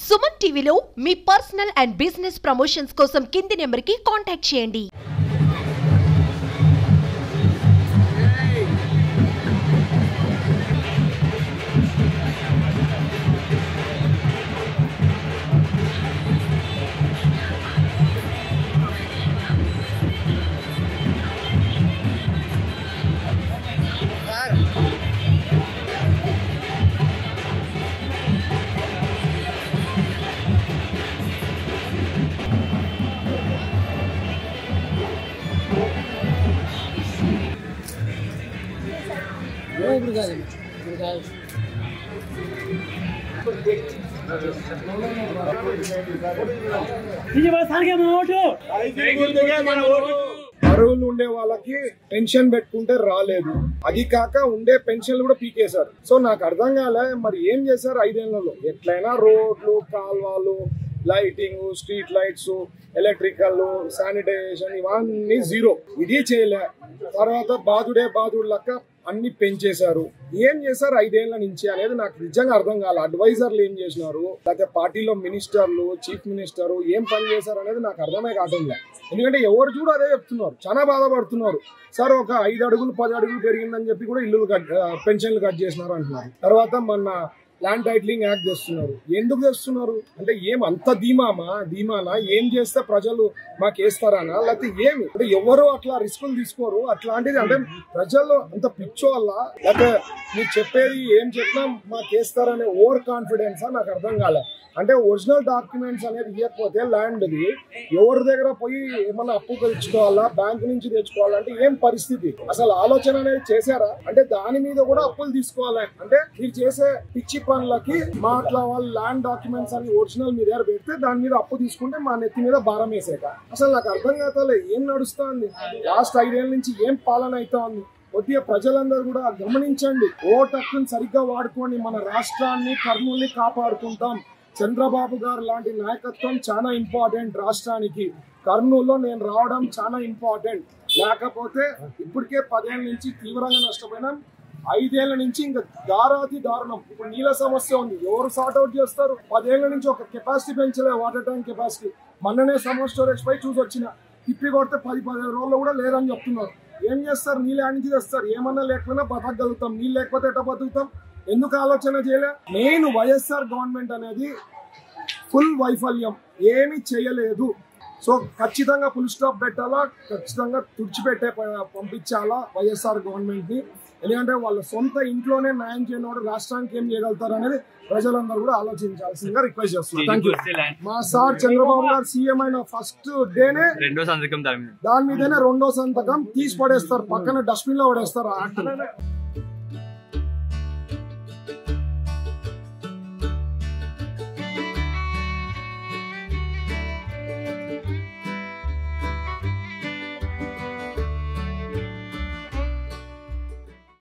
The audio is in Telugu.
సుమన్ టీవీలో మీ పర్సనల్ అండ్ బిజినెస్ ప్రమోషన్స్ కోసం కింది నెంబర్కి కాంటాక్ట్ చేయండి ఇప్పుడు కాదు ఇప్పుడు కాదు అర్హులు ఉండే వాళ్ళకి పెన్షన్ పెట్టుకుంటే రాలేదు అది కాక ఉండే పెన్షన్లు కూడా పీకేశారు సో నాకు అర్థం కాలే మరి ఏం చేశారు ఐదేళ్లలో ఎట్లయినా రోడ్లు కాల్వలు lighting street lights electrical sanitization ఇవన్నీ జీరో ఇది చేయలే తర్వాత బాధుడే బాధుడు లెక్క అన్ని పెంచేశారు ఏం చేశారు ఐదేళ్ల నుంచి అనేది నాకు నిజంగా అర్థం కాలే అడ్వైజర్లు ఏం చేసినారు లేకపోతే పార్టీలో మినిస్టర్లు చీఫ్ మినిస్టర్ ఏం పని చేశారు అనేది నాకు అర్థమే కావటం లేదు ఎందుకంటే ఎవరు చూడు అదే చెప్తున్నారు చాలా బాధపడుతున్నారు సార్ ఒక ఐదు అడుగులు పది అడుగులు పెరిగిందని చెప్పి కూడా ఇల్లు కట్ ఆ, పెన్షన్లు కట్ చేసినారు అంటున్నారు తర్వాత మొన్న ల్యాండ్ టైటిలింగ్ యాక్ట్ చేస్తున్నారు ఎందుకు చేస్తున్నారు అంటే ఏం అంత ధీమామా ధీమానా ఏం చేస్తే ప్రజలు మాకు వేస్తారానా లేకపోతే ఏమి అంటే ఎవరు అట్లా రిస్కులు తీసుకోరు అట్లాంటిది అంటే ప్రజలు అంత పిచ్చో వల్ల లేకపోతే మీరు చెప్పేది ఏం చెప్పినా మాకు వేస్తారనే ఓవర్ కాన్ఫిడెన్స్ నాకు అర్థం కాలే అంటే ఒరిజినల్ డాక్యుమెంట్స్ అనేది ఇవ్వకపోతే ల్యాండ్ది ఎవరి దగ్గర పోయి ఏమన్నా అప్పు తెచ్చుకోవాలా బ్యాంక్ నుంచి తెచ్చుకోవాలంటే ఏం పరిస్థితి అసలు ఆలోచన అనేది చేశారా అంటే దాని మీద కూడా అప్పులు తీసుకోవాలి అంటే మీరు చేసే పిచ్చి పనులకి మా అట్లా వాళ్ళు ల్యాండ్ డాక్యుమెంట్స్ అని ఒరిజినల్ మీ దగ్గర పెడితే దాని మీద అప్పు తీసుకుంటే మా నెత్తి మీద భారం వేసేక అసలు నాకు అర్థం కాతలే ఏం నడుస్తుంది లాస్ట్ ఐదేళ్ళ నుంచి ఏం పాలన అవుతా ఉంది కొద్దిగా ప్రజలందరూ కూడా గమనించండి ఓట్ హక్కుని సరిగ్గా వాడుకొని మన రాష్ట్రాన్ని కర్నూల్ని కాపాడుకుంటాం చంద్రబాబు గారు లాంటి నాయకత్వం చాలా ఇంపార్టెంట్ రాష్ట్రానికి కర్నూలులో నేను రావడం చాలా ఇంపార్టెంట్ లేకపోతే ఇప్పటికే పదేళ్ళ నుంచి తీవ్రంగా నష్టపోయినాం ఐదేళ్ల నుంచి ఇంకా దారాతి దారుణం ఇప్పుడు నీళ్ళ సమస్య ఉంది ఎవరు సార్ట్ అవుట్ చేస్తారు పదేళ్ల నుంచి ఒక కెపాసిటీ పెంచలే వాటర్ ట్యాంక్ కెపాసిటీ మొన్ననే సమ్మర్ స్టోరేజ్ పై చూసి వచ్చిన తిప్పి కొడితే పది పదిహేను రోజులు కూడా లేరని చెప్తున్నారు ఏం చేస్తారు నీళ్ళు ఆడించి తెస్తారు ఏమన్నా లేకపోయినా బతకగలుగుతాం నీళ్ళు లేకపోతే ఎట్లా బతుకుతాం ఎందుకు ఆలోచన చేయలే నేను వైఎస్ఆర్ గవర్నమెంట్ అనేది ఫుల్ వైఫల్యం ఏమీ చేయలేదు సో ఖచ్చితంగా ఫుల్ స్టాప్ పెట్టాలా ఖచ్చితంగా తుడిచిపెట్టే ప- పంపించాలా వైఎస్ఆర్ గవర్నమెంట్ ని ఎందుకంటే వాళ్ళ సొంత ఇంట్లోనే న్యాయం చేయనోడు రాష్ట్రానికి ఏం చేయగలుగుతారు అనేది ప్రజలందరూ కూడా ఆలోచించాల్సిందిగా రిక్వెస్ట్ చేస్తున్నారు థ్యాంక్ యూ మా సార్ చంద్రబాబు గారు సీఎం అయిన ఫస్ట్ డేనే రెండో సంతకం దాని మీద దాని మీదనే రెండో సంతకం తీసి పడేస్తారు పక్కన డస్ట్బిన్ లో పడేస్తారు ఆ యాక్ట్